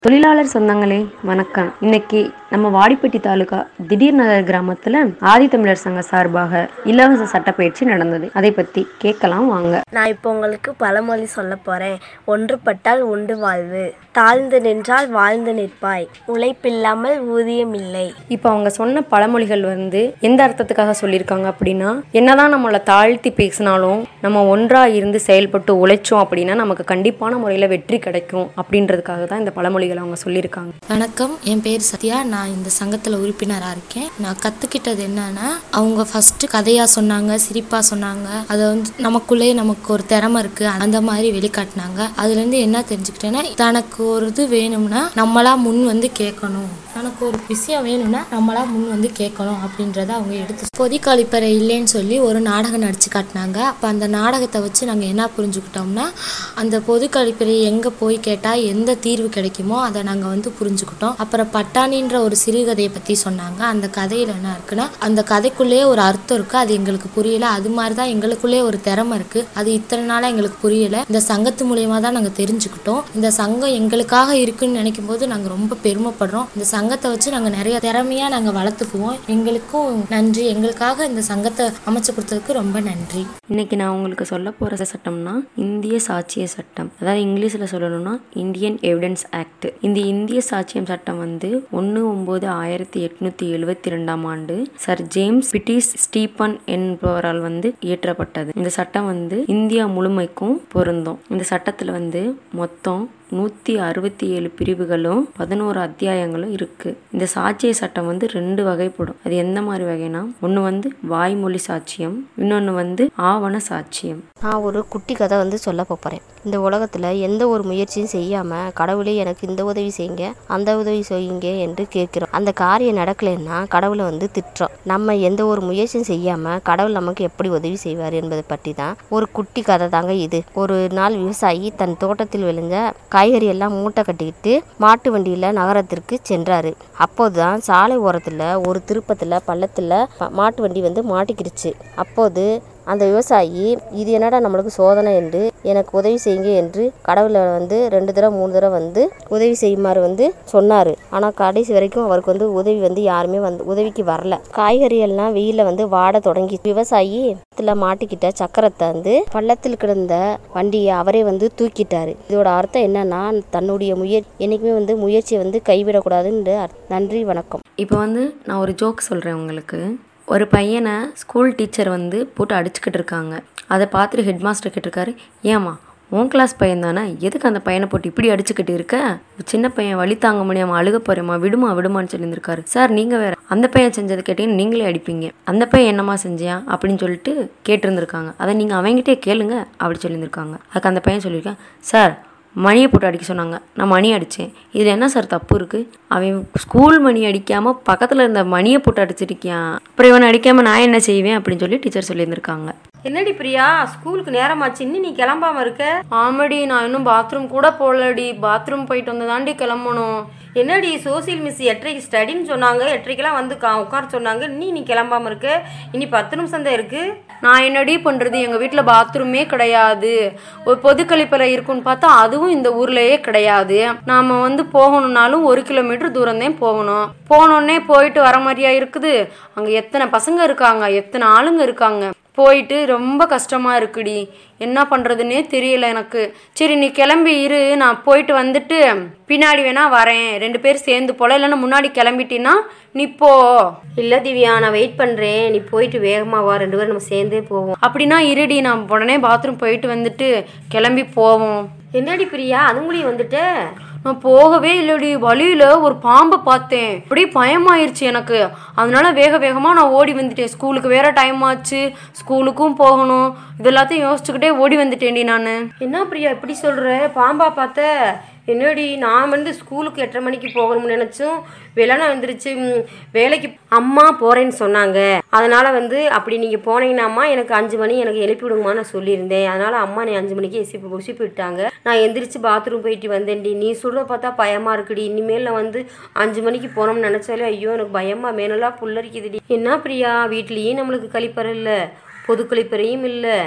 தொழிலாளர் சொந்தங்களே வணக்கம் இன்னைக்கு நம்ம வாடிப்பட்டி தாலுகா திடீர் நகர் கிராமத்துல ஆதித்தமிழர் சங்க சார்பாக இலவச சட்டப்பயிற்சி நடந்தது அதை பத்தி கேட்கலாம் வாங்க நான் இப்போ உங்களுக்கு பழமொழி சொல்ல போறேன் ஒன்றுபட்டால் உண்டு வாழ்வு தாழ்ந்து நின்றால் வாழ்ந்து நிற்பாய் உழைப்பில்லாமல் ஊதியம் இல்லை இப்போ அவங்க சொன்ன பழமொழிகள் வந்து எந்த அர்த்தத்துக்காக சொல்லியிருக்காங்க அப்படின்னா என்னதான் நம்மளை தாழ்த்தி பேசினாலும் நம்ம ஒன்றா இருந்து செயல்பட்டு உழைச்சோம் அப்படின்னா நமக்கு கண்டிப்பான முறையில் வெற்றி கிடைக்கும் அப்படின்றதுக்காக தான் இந்த பழமொழிகளை அவங்க சொல்லியிருக்காங்க வணக்கம் என் பேர் சத்யா நான் இந்த சங்கத்தில் உறுப்பினராக இருக்கேன் நான் கற்றுக்கிட்டது என்னன்னா அவங்க ஃபஸ்ட்டு கதையாக சொன்னாங்க சிரிப்பாக சொன்னாங்க அதை வந்து நமக்குள்ளேயே நமக்கு ஒரு திறமை இருக்குது அந்த மாதிரி வெளிக்காட்டினாங்க அதுலேருந்து என்ன தெரிஞ்சுக்கிட்டேன்னா தனக்கு ஒரு இது வேணும்னா நம்மளா முன் வந்து கேட்கணும் தனக்கு ஒரு விஷயம் வேணும்னா நம்மளா முன் வந்து கேட்கணும் அப்படின்றத அவங்க எடுத்து பொதி கழிப்பறை இல்லைன்னு சொல்லி ஒரு நாடகம் நடிச்சு காட்டினாங்க அப்போ அந்த நாடகத்தை வச்சு நாங்கள் என்ன புரிஞ்சுக்கிட்டோம்னா அந்த பொது கழிப்பறை எங்கே போய் கேட்டால் எந்த தீர்வு கிடைக்குமோ அதை நாங்கள் வந்து புரிஞ்சுக்கிட்டோம் அப்புறம் பட்டாணின்ற ஒரு சிறுகதையை பற்றி சொன்னாங்க அந்த கதையில் என்ன இருக்குன்னா அந்த கதைக்குள்ளேயே ஒரு அர்த்தம் இருக்குது அது எங்களுக்கு புரியல அது மாதிரி தான் எங்களுக்குள்ளேயே ஒரு திறமை இருக்குது அது இத்தனை நாளாக எங்களுக்கு புரியல இந்த சங்கத்து மூலியமா தான் நாங்கள் தெரிஞ்சுக்கிட்டோம் இந்த சங்கம் எங்களுக்காக இருக்குன்னு நினைக்கும் போது நாங்கள் ரொம்ப பெருமைப்படுறோம் இந்த சங்கத்தை வச்சு நாங்கள் நிறைய திறமையாக நாங்கள் வளர்த்துக்குவோம் எங்களுக்கும் நன்றி எங்களுக்காக இந்த சங்கத்தை அமைச்சு கொடுத்ததுக்கு ரொம்ப நன்றி இன்னைக்கு நான் உங்களுக்கு சொல்ல போகிற சட்டம்னா இந்திய சாட்சிய சட்டம் அதாவது இங்கிலீஷில் சொல்லணும்னா இந்தியன் எவிடன்ஸ் ஆக்ட் இந்த இந்திய சாட்சியம் சட்டம் வந்து ஒன்று ஒம்பது ஆயிரத்தி எட்நூத்தி எழுவத்தி ரெண்டாம் ஆண்டு சர் ஜேம்ஸ் பிட்டிஸ் ஸ்டீபன் என்பவரால் வந்து இயற்றப்பட்டது இந்த சட்டம் வந்து இந்தியா முழுமைக்கும் பொருந்தும் இந்த சட்டத்தில் வந்து மொத்தம் நூற்றி அறுபத்தி ஏழு பிரிவுகளும் பதினோரு அத்தியாயங்களும் இருக்குது இந்த சாட்சிய சட்டம் வந்து ரெண்டு வகைப்படும் அது எந்த மாதிரி வகைனா ஒன்று வந்து வாய்மொழி சாட்சியம் இன்னொன்று வந்து ஆவண சாட்சியம் நான் ஒரு குட்டி கதை வந்து சொல்ல போகிறேன் இந்த உலகத்தில் எந்த ஒரு முயற்சியும் செய்யாமல் கடவுளே எனக்கு இந்த உதவி செய்யுங்க அந்த உதவி செய்யுங்க என்று கேட்குறோம் அந்த காரியம் நடக்கலைன்னா கடவுளை வந்து திட்டுறோம் நம்ம எந்த ஒரு முயற்சியும் செய்யாமல் கடவுள் நமக்கு எப்படி உதவி செய்வார் என்பதை பற்றி தான் ஒரு குட்டி கதை தாங்க இது ஒரு நாள் விவசாயி தன் தோட்டத்தில் விளைஞ்ச காய்கறி எல்லாம் மூட்டை கட்டிக்கிட்டு மாட்டு வண்டியில் நகரத்திற்கு சென்றாரு அப்போதுதான் சாலை ஓரத்தில் ஒரு திருப்பத்தில் பள்ளத்தில் மாட்டு வண்டி வந்து மாட்டிக்கிடுச்சு அப்போது அந்த விவசாயி இது என்னடா நம்மளுக்கு சோதனை என்று எனக்கு உதவி செய்யுங்க என்று கடவுளை வந்து ரெண்டு தடவை மூணு தடவை வந்து உதவி செய்யுமாறு வந்து சொன்னார் ஆனால் கடைசி வரைக்கும் அவருக்கு வந்து உதவி வந்து யாருமே வந்து உதவிக்கு வரல காய்கறி எல்லாம் வெயில வந்து வாட தொடங்கி விவசாயி பள்ளத்துல மாட்டிக்கிட்ட சக்கரத்தை வந்து பள்ளத்தில் கிடந்த வண்டியை அவரே வந்து தூக்கிட்டாரு இதோட அர்த்தம் என்னன்னா தன்னுடைய முயற் என்னைக்குமே வந்து முயற்சியை வந்து கைவிடக்கூடாதுன்னு அர்த்தம். நன்றி வணக்கம் இப்போ வந்து நான் ஒரு ஜோக் சொல்கிறேன் உங்களுக்கு ஒரு பையனை ஸ்கூல் டீச்சர் வந்து போட்டு அடிச்சுக்கிட்டு இருக்காங்க அதை பார்த்துட்டு ஹெட் மாஸ்டர் கேட்டிருக்காரு ஏம்மா உன் கிளாஸ் பையன் தானே எதுக்கு அந்த பையனை போட்டு இப்படி அடிச்சுக்கிட்டு இருக்க சின்ன பையன் வழி தாங்க முடியாம அழுக போறேம்மா விடுமா விடுமான்னு சொல்லியிருந்திருக்காரு சார் நீங்க வேற அந்த பையன் செஞ்சதை கேட்டீங்கன்னு நீங்களே அடிப்பீங்க அந்த பையன் என்னம்மா செஞ்சியா அப்படின்னு சொல்லிட்டு கேட்டிருந்திருக்காங்க அதை நீங்க அவங்ககிட்டே கேளுங்க அப்படி சொல்லியிருந்திருக்காங்க அதுக்கு அந்த பையன் சொல்லியிருக்கான் சார் மணியை போட்டு அடிக்க சொன்னாங்க நான் மணி அடித்தேன் இதில் என்ன சார் தப்பு இருக்குது அவன் ஸ்கூல் மணி அடிக்காமல் பக்கத்தில் இருந்த மணியை போட்டு அடிச்சிருக்கியான் அப்புறம் இவனை அடிக்காமல் நான் என்ன செய்வேன் அப்படின்னு சொல்லி டீச்சர் சொல்லியிருந்திருக்காங்க என்னடி பிரியா ஸ்கூலுக்கு நேரமாச்சு இன்னும் நீ கிளம்பாம இருக்க ஆமாடி நான் இன்னும் பாத்ரூம் கூட போகலடி பாத்ரூம் போயிட்டு வந்து தாண்டி கிளம்பணும் என்னடி சோசியல் மிஸ் எட்டரைக்கு ஸ்டடின்னு சொன்னாங்க எட்டரைக்கெல்லாம் வந்து கா உட்கார சொன்னாங்க நீ நீ கிளம்பாம இருக்க இனி பத்து நிமிஷம் தான் இருக்கு நான் என்னடி பண்ணுறது எங்கள் வீட்டில் பாத்ரூமே கிடையாது ஒரு பொது கழிப்பறை இருக்குன்னு பார்த்தா அதுவும் இந்த ஊர்லயே கிடையாது நாம் வந்து போகணும்னாலும் ஒரு கிலோமீட்டர் தூரம் தான் போகணும் போனோடனே போயிட்டு வர மாதிரியா இருக்குது அங்கே எத்தனை பசங்க இருக்காங்க எத்தனை ஆளுங்க இருக்காங்க போயிட்டு ரொம்ப கஷ்டமா இருக்குடி என்ன பண்றதுன்னே தெரியல எனக்கு சரி நீ கிளம்பி இரு நான் போயிட்டு வந்துட்டு பின்னாடி வேணா வரேன் ரெண்டு பேர் சேர்ந்து போல இல்லைன்னா முன்னாடி கிளம்பிட்டினா நீ போ இல்ல திவ்யா நான் வெயிட் பண்றேன் நீ போயிட்டு வேகமா வா ரெண்டு பேரும் நம்ம சேர்ந்தே போவோம் அப்படின்னா இருடி நான் உடனே பாத்ரூம் போயிட்டு வந்துட்டு கிளம்பி போவோம் என்னடி பிரியா அதுங்களையும் வந்துட்ட நான் போகவே இல்லடி வழியில ஒரு பாம்பை பார்த்தேன் அப்படியே பயமாயிருச்சு எனக்கு அதனால வேக வேகமாக நான் ஓடி வந்துட்டேன் ஸ்கூலுக்கு வேற டைம் ஆச்சு ஸ்கூலுக்கும் போகணும் இது எல்லாத்தையும் யோசிச்சுக்கிட்டே ஓடி வந்துட்டேன்டி நான் என்ன பிரியா இப்படி சொல்ற பாம்பா பார்த்த என்னடி நான் வந்து ஸ்கூலுக்கு எட்டரை மணிக்கு போகணும்னு நினச்சும் வெள்ளனா வந்துருச்சு ம், வேலைக்கு அம்மா போகிறேன்னு சொன்னாங்க அதனால் வந்து அப்படி நீங்கள் போனீங்கன்னாம்மா எனக்கு அஞ்சு மணி எனக்கு எழுப்பி விடுங்கம்மா நான் சொல்லியிருந்தேன் அதனால் அம்மா நீ அஞ்சு மணிக்கு எசிப்பு உசிப்பி விட்டாங்க நான் எந்திரிச்சு பாத்ரூம் போயிட்டு வந்தேன்டி நீ சொல்கிறத பார்த்தா பயமாக இருக்குடி இனிமேல் நான் வந்து அஞ்சு மணிக்கு போனோம்னு நினச்சாலே ஐயோ எனக்கு பயமாக மேனெல்லாம் புல்லரிக்குதுடி என்ன பிரியா வீட்லேயும் நம்மளுக்கு கழிப்பறை இல்லை பொது கழிப்பறையும் இல்லை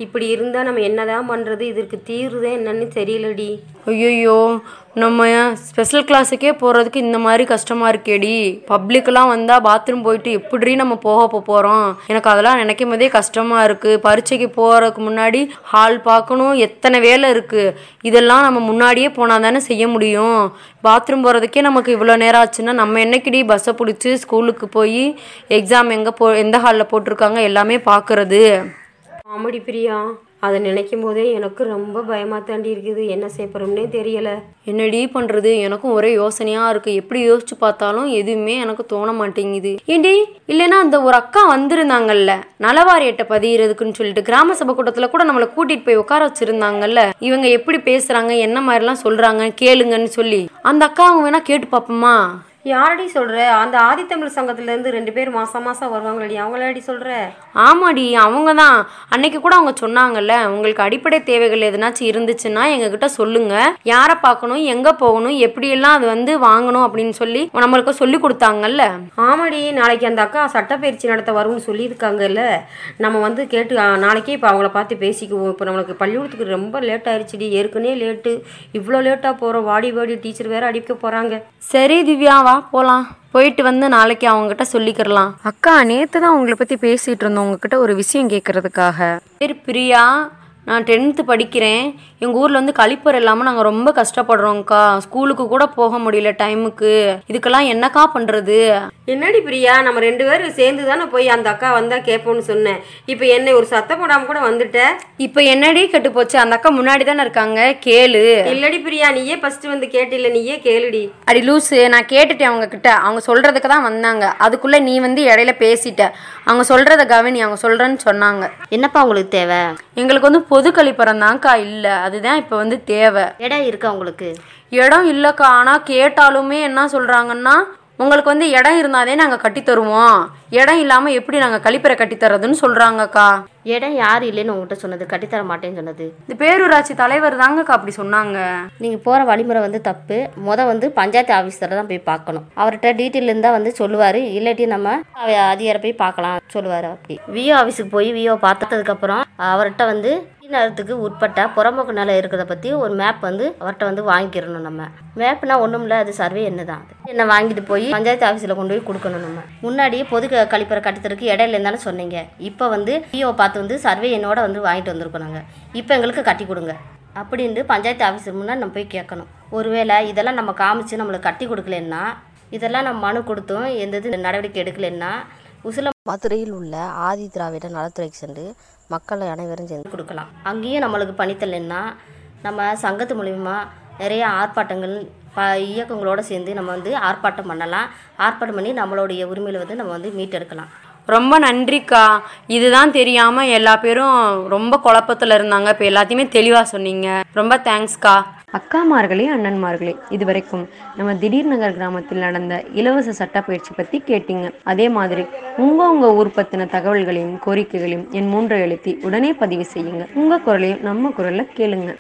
இப்படி இருந்தால் நம்ம என்னதான் பண்ணுறது இதற்கு தீர்வுதான் என்னன்னு தெரியலடி ஐயோ நம்ம ஸ்பெஷல் கிளாஸுக்கே போகிறதுக்கு இந்த மாதிரி கஷ்டமாக இருக்கேடி பப்ளிக்கெலாம் வந்தால் பாத்ரூம் போயிட்டு எப்படி நம்ம போக போகிறோம் எனக்கு அதெல்லாம் நினைக்கும் போதே கஷ்டமாக இருக்குது பரீட்சைக்கு போகிறதுக்கு முன்னாடி ஹால் பார்க்கணும் எத்தனை வேலை இருக்குது இதெல்லாம் நம்ம முன்னாடியே போனால் தானே செய்ய முடியும் பாத்ரூம் போகிறதுக்கே நமக்கு இவ்வளோ நேரம் ஆச்சுன்னா நம்ம என்னைக்குடி பஸ்ஸை பிடிச்சி ஸ்கூலுக்கு போய் எக்ஸாம் எங்கே போ எந்த ஹாலில் போட்டிருக்காங்க எல்லாமே பார்க்குறது ஆமாடி பிரியா அதை நினைக்கும் போதே எனக்கு ரொம்ப பயமாக தாண்டி இருக்குது என்ன செய்யப்படுறோம்னே தெரியலை என்னடி பண்ணுறது எனக்கும் ஒரே யோசனையாக இருக்குது எப்படி யோசிச்சு பார்த்தாலும் எதுவுமே எனக்கு தோண மாட்டேங்குது ஏண்டி இல்லைன்னா அந்த ஒரு அக்கா வந்திருந்தாங்கல்ல நலவாரியட்டை பதிகிறதுக்குன்னு சொல்லிட்டு கிராம சபை கூட்டத்தில் கூட நம்மளை கூட்டிகிட்டு போய் உட்கார வச்சுருந்தாங்கல்ல இவங்க எப்படி பேசுகிறாங்க என்ன மாதிரிலாம் சொல்கிறாங்க கேளுங்கன்னு சொல்லி அந்த அக்கா அவங்க வேணால் கேட்டு பார்ப்போமா யாரடி சொல்கிற அந்த ஆதித்தமிழ் சங்கத்துலேருந்து ரெண்டு பேர் மாதம் மாதம் வருவாங்களடி அவங்களாடி சொல்கிற ஆமாடி அவங்க தான் அன்னைக்கு கூட அவங்க சொன்னாங்கல்ல உங்களுக்கு அடிப்படை தேவைகள் எதுனாச்சும் இருந்துச்சுன்னா எங்ககிட்ட சொல்லுங்க யாரை பார்க்கணும் எங்கே போகணும் எப்படியெல்லாம் அது வந்து வாங்கணும் அப்படின்னு சொல்லி நம்மளுக்கு சொல்லி கொடுத்தாங்கல்ல ஆமாடி நாளைக்கு அந்த அக்கா சட்டப்பயிற்சி நடத்த வரும்னு சொல்லியிருக்காங்கல்ல நம்ம வந்து கேட்டு ஆ, நாளைக்கே இப்போ அவங்கள பார்த்து பேசிக்குவோம் இப்போ நம்மளுக்கு பள்ளிக்கூடத்துக்கு ரொம்ப லேட் ஆயிடுச்சுடி ஏற்கனவே லேட்டு இவ்வளோ லேட்டாக போகிறோம் வாடி வாடி டீச்சர் வேற அடிக்க போகிறாங்க சரி திவ்யா வா போகலாம் போயிட்டு வந்து நாளைக்கு அவங்ககிட்ட சொல்லிக்கிறலாம் அக்கா நேற்று தான் உங்களை பற்றி பேசிகிட்டு இருந்தோம் உங்ககிட்ட ஒரு விஷயம் கேட்கறதுக்காக பேர் பிரியா நான் டென்த்து படிக்கிறேன் எங்கள் ஊரில் வந்து கழிப்பறை இல்லாமல் நாங்கள் ரொம்ப கஷ்டப்படுறோம்க்கா ஸ்கூலுக்கு கூட போக முடியல டைமுக்கு இதுக்கெல்லாம் என்னக்கா பண்ணுறது என்னடி பிரியா நம்ம ரெண்டு பேரும் சேர்ந்து தானே போய் அந்த அக்கா வந்தா கேட்போம்னு சொன்னேன் இப்போ என்னை ஒரு சத்தம் போடாமல் கூட வந்துட்ட இப்போ என்னடி கெட்டு போச்சு அந்த அக்கா முன்னாடி தானே இருக்காங்க கேளு இல்லடி பிரியா நீயே ஃபர்ஸ்ட் வந்து கேட்டில்ல நீயே கேளுடி அடி லூசு நான் கேட்டுட்டேன் அவங்க கிட்ட அவங்க சொல்றதுக்கு தான் வந்தாங்க அதுக்குள்ள நீ வந்து இடையில பேசிட்ட அவங்க சொல்றத கவனி அவங்க சொல்றேன்னு சொன்னாங்க என்னப்பா உங்களுக்கு தேவை எங்களுக்கு வந்து பொது கழிப்பறம் தான்க்கா இல்லை அதுதான் இப்போ வந்து தேவை இடம் இருக்கா உங்களுக்கு இடம் இல்லைக்கா ஆனால் கேட்டாலுமே என்ன சொல்கிறாங்கன்னா உங்களுக்கு வந்து இடம் இருந்தாதே நாங்கள் கட்டி தருவோம் இடம் இல்லாமல் எப்படி நாங்கள் கழிப்பறை கட்டி தர்றதுன்னு சொல்கிறாங்கக்கா இடம் யார் இல்லைன்னு உங்கள்கிட்ட சொன்னது கட்டித்தர மாட்டேன்னு சொன்னது இந்த பேரூராட்சி தலைவர் தாங்கக்கா அப்படி சொன்னாங்க நீங்கள் போகிற வழிமுறை வந்து தப்பு முத வந்து பஞ்சாயத்து ஆஃபீஸரை தான் போய் பார்க்கணும் அவர்கிட்ட டீட்டெயில் இருந்தால் வந்து சொல்லுவார் இல்லாட்டி நம்ம அவ- அதிகாரை போய் பார்க்கலாம் சொல்லுவார் அப்படி விஓ ஆஃபீஸுக்கு போய் விஓ பார்த்ததுக்கப்புறம் அவர்கிட்ட வந்து நேரத்துக்கு உட்பட்ட புறம்போக்கு நிலம் இருக்கிறத பற்றி ஒரு மேப் வந்து அவர்கிட்ட வந்து வாங்கிக்கிறணும் நம்ம மேப்னா ஒன்றும் இல்லை அது சர்வே என்ன தான் என்ன வாங்கிட்டு போய் பஞ்சாயத்து ஆஃபீஸில் கொண்டு போய் கொடுக்கணும் நம்ம முன்னாடியே பொது க- கழிப்பறை கட்டித்தருக்கு இடையில இருந்தானே சொன்னீங்க இப்போ வந்து விஓ பார்த்து வந்து சர்வே என்னோட வந்து வாங்கிட்டு வந்திருக்கோம் நாங்கள் இப்போ எங்களுக்கு கட்டி கொடுங்க அப்படின்ட்டு பஞ்சாயத்து ஆஃபீஸர் முன்னாடி நம்ம போய் கேட்கணும் ஒருவேளை இதெல்லாம் நம்ம காமிச்சு நம்மளுக்கு கட்டி கொடுக்கலன்னா இதெல்லாம் நம்ம மனு கொடுத்தும் எந்த இது நடவடிக்கை எடுக்கலைன்னா உசில மதுரையில் உள்ள ஆதி திராவிட நலத்துறைக்கு சென்று மக்கள் அனைவரும் சேர்ந்து கொடுக்கலாம் அங்கேயும் நம்மளுக்கு பணித்தலைன்னா நம்ம சங்கத்து மூலிமா நிறைய ஆர்ப்பாட்டங்கள் ப இயக்கங்களோடு சேர்ந்து நம்ம வந்து ஆர்ப்பாட்டம் பண்ணலாம் ஆர்ப்பாட்டம் பண்ணி நம்மளுடைய உரிமையில வந்து நம்ம வந்து மீட்டெடுக்கலாம் ரொம்ப நன்றிக்கா இதுதான் தெரியாம எல்லா பேரும் ரொம்ப குழப்பத்துல இருந்தாங்க இப்போ எல்லாத்தையுமே தெளிவா சொன்னீங்க ரொம்ப தேங்க்ஸ்க்கா அக்காமார்களே அண்ணன்மார்களே இது வரைக்கும் நம்ம திடீர் நகர் கிராமத்தில் நடந்த இலவச சட்ட பயிற்சி பத்தி கேட்டீங்க அதே மாதிரி உங்க உங்க ஊர் பத்தின தகவல்களையும் கோரிக்கைகளையும் என் மூன்றை எழுத்தி உடனே பதிவு செய்யுங்க உங்க குரலையும் நம்ம குரல்ல கேளுங்க